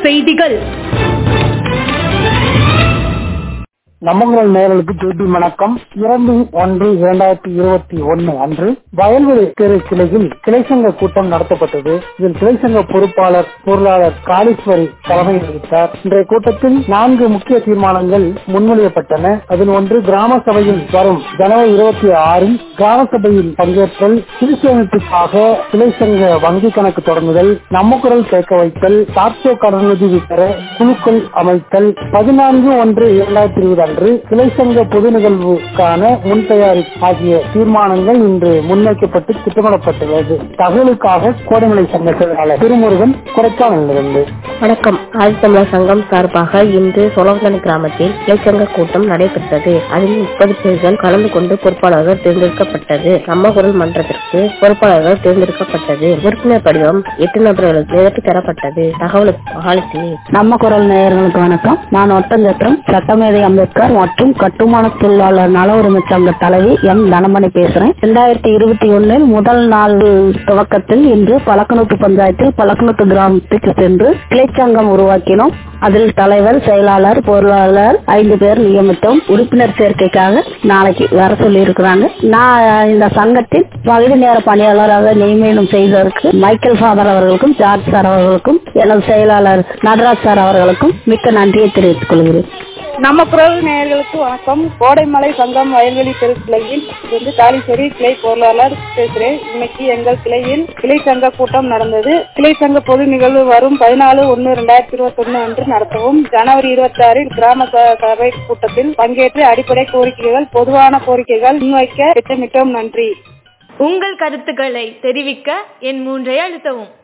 செய்திகள் நம்முங்கள் நேயர்களுக்கு ஜெய்பி வணக்கம் இரண்டு ஒன்று இரண்டாயிரத்தி இருபத்தி ஒன்னு அன்று வயல்வெளி தெரு கிளையில் கிளை சங்க கூட்டம் நடத்தப்பட்டது இதில் கிளை சங்க பொறுப்பாளர் பொருளாளர் காளீஸ்வரி தலைமை வகித்தார் இன்றைய கூட்டத்தில் நான்கு முக்கிய தீர்மானங்கள் முன்மொழியப்பட்டன அதில் ஒன்று கிராம சபையில் வரும் ஜனவரி இருபத்தி ஆறில் கிராம சபையில் பங்கேற்றல் சிறு சேமிப்புக்காக கிளை சங்க வங்கி கணக்கு தொடங்குதல் நம்ம குரல் கேட்க வைத்தல் சாட்சிய கடனுதவி பெற குழுக்கள் அமைத்தல் பதினான்கு ஒன்று இரண்டாயிரத்தி இருபது அன்று கிளை சங்க பொது நிகழ்வுக்கான முன் தயாரிப்பு ஆகிய தீர்மானங்கள் இன்று முன்வைக்கப்பட்டு திட்டமிடப்பட்டுள்ளது தகவலுக்காக கோடைமலை சங்க செயலாளர் திருமுருகன் கொடைக்கானலிருந்து வணக்கம் ஆதித்தமிழர் சங்கம் சார்பாக இன்று சோழவந்தனி கிராமத்தில் இளைச்சங்க கூட்டம் நடைபெற்றது அதில் முப்பது பேர்கள் கலந்து கொண்டு பொறுப்பாளர்கள் தேர்ந்தெடுக்கப்பட்டது நம்ம குரல் மன்றத்திற்கு பொறுப்பாளர்கள் தேர்ந்தெடுக்கப்பட்டது உறுப்பினர் படிவம் எட்டு நபர்களுக்கு நிரப்பி தரப்பட்டது தகவலுக்கு மகாலட்சுமி நம்ம குரல் நேயர்களுக்கு வணக்கம் நான் ஒட்டஞ்சத்திரம் சட்டமேதை அம்பேத்கர் மற்றும் கட்டுமான தொழிலாளர் நல உரிமை சங்க தலைவி எம் தனமணி பேசுறேன் இரண்டாயிரத்தி இருபத்தி ஒன்னில் முதல் நாள் துவக்கத்தில் இன்று பழக்கநூத்து பஞ்சாயத்தில் பழக்கநூத்து கிராமத்துக்கு சென்று கிளைச்சங்கம் உருவாக்கினோம் அதில் தலைவர் செயலாளர் பொருளாளர் ஐந்து பேர் நியமித்தோம் உறுப்பினர் சேர்க்கைக்காக நாளைக்கு வர சொல்லி இருக்கிறாங்க நான் இந்த சங்கத்தில் பகுதி நேர பணியாளராக நியமனம் செய்ததற்கு மைக்கேல் ஃபாதர் அவர்களுக்கும் ஜார்ஜ் சார் அவர்களுக்கும் எனது செயலாளர் நடராஜ் சார் அவர்களுக்கும் மிக்க நன்றியை தெரிவித்துக் கொள்கிறேன் நம்ம குரல் நேயர்களுக்கு வணக்கம் கோடைமலை சங்கம் வயல்வெளி தெருக்கிளையில் இருந்து காளீஸ்வரி கிளை பொருளாளர் பேசுறேன் இன்னைக்கு எங்கள் கிளையில் கிளை சங்க கூட்டம் நடந்தது கிளை சங்க பொது நிகழ்வு வரும் பதினாலு ஒன்னு ரெண்டாயிரத்தி இருபத்தி ஒன்னு அன்று நடத்தவும் ஜனவரி இருபத்தி ஆறில் கிராம ச- சபை கூட்டத்தில் பங்கேற்று அடிப்படை கோரிக்கைகள் பொதுவான கோரிக்கைகள் முன்வைக்க திட்டமிட்டோம் நன்றி உங்கள் கருத்துக்களை தெரிவிக்க என் மூன்றை அழுத்தவும்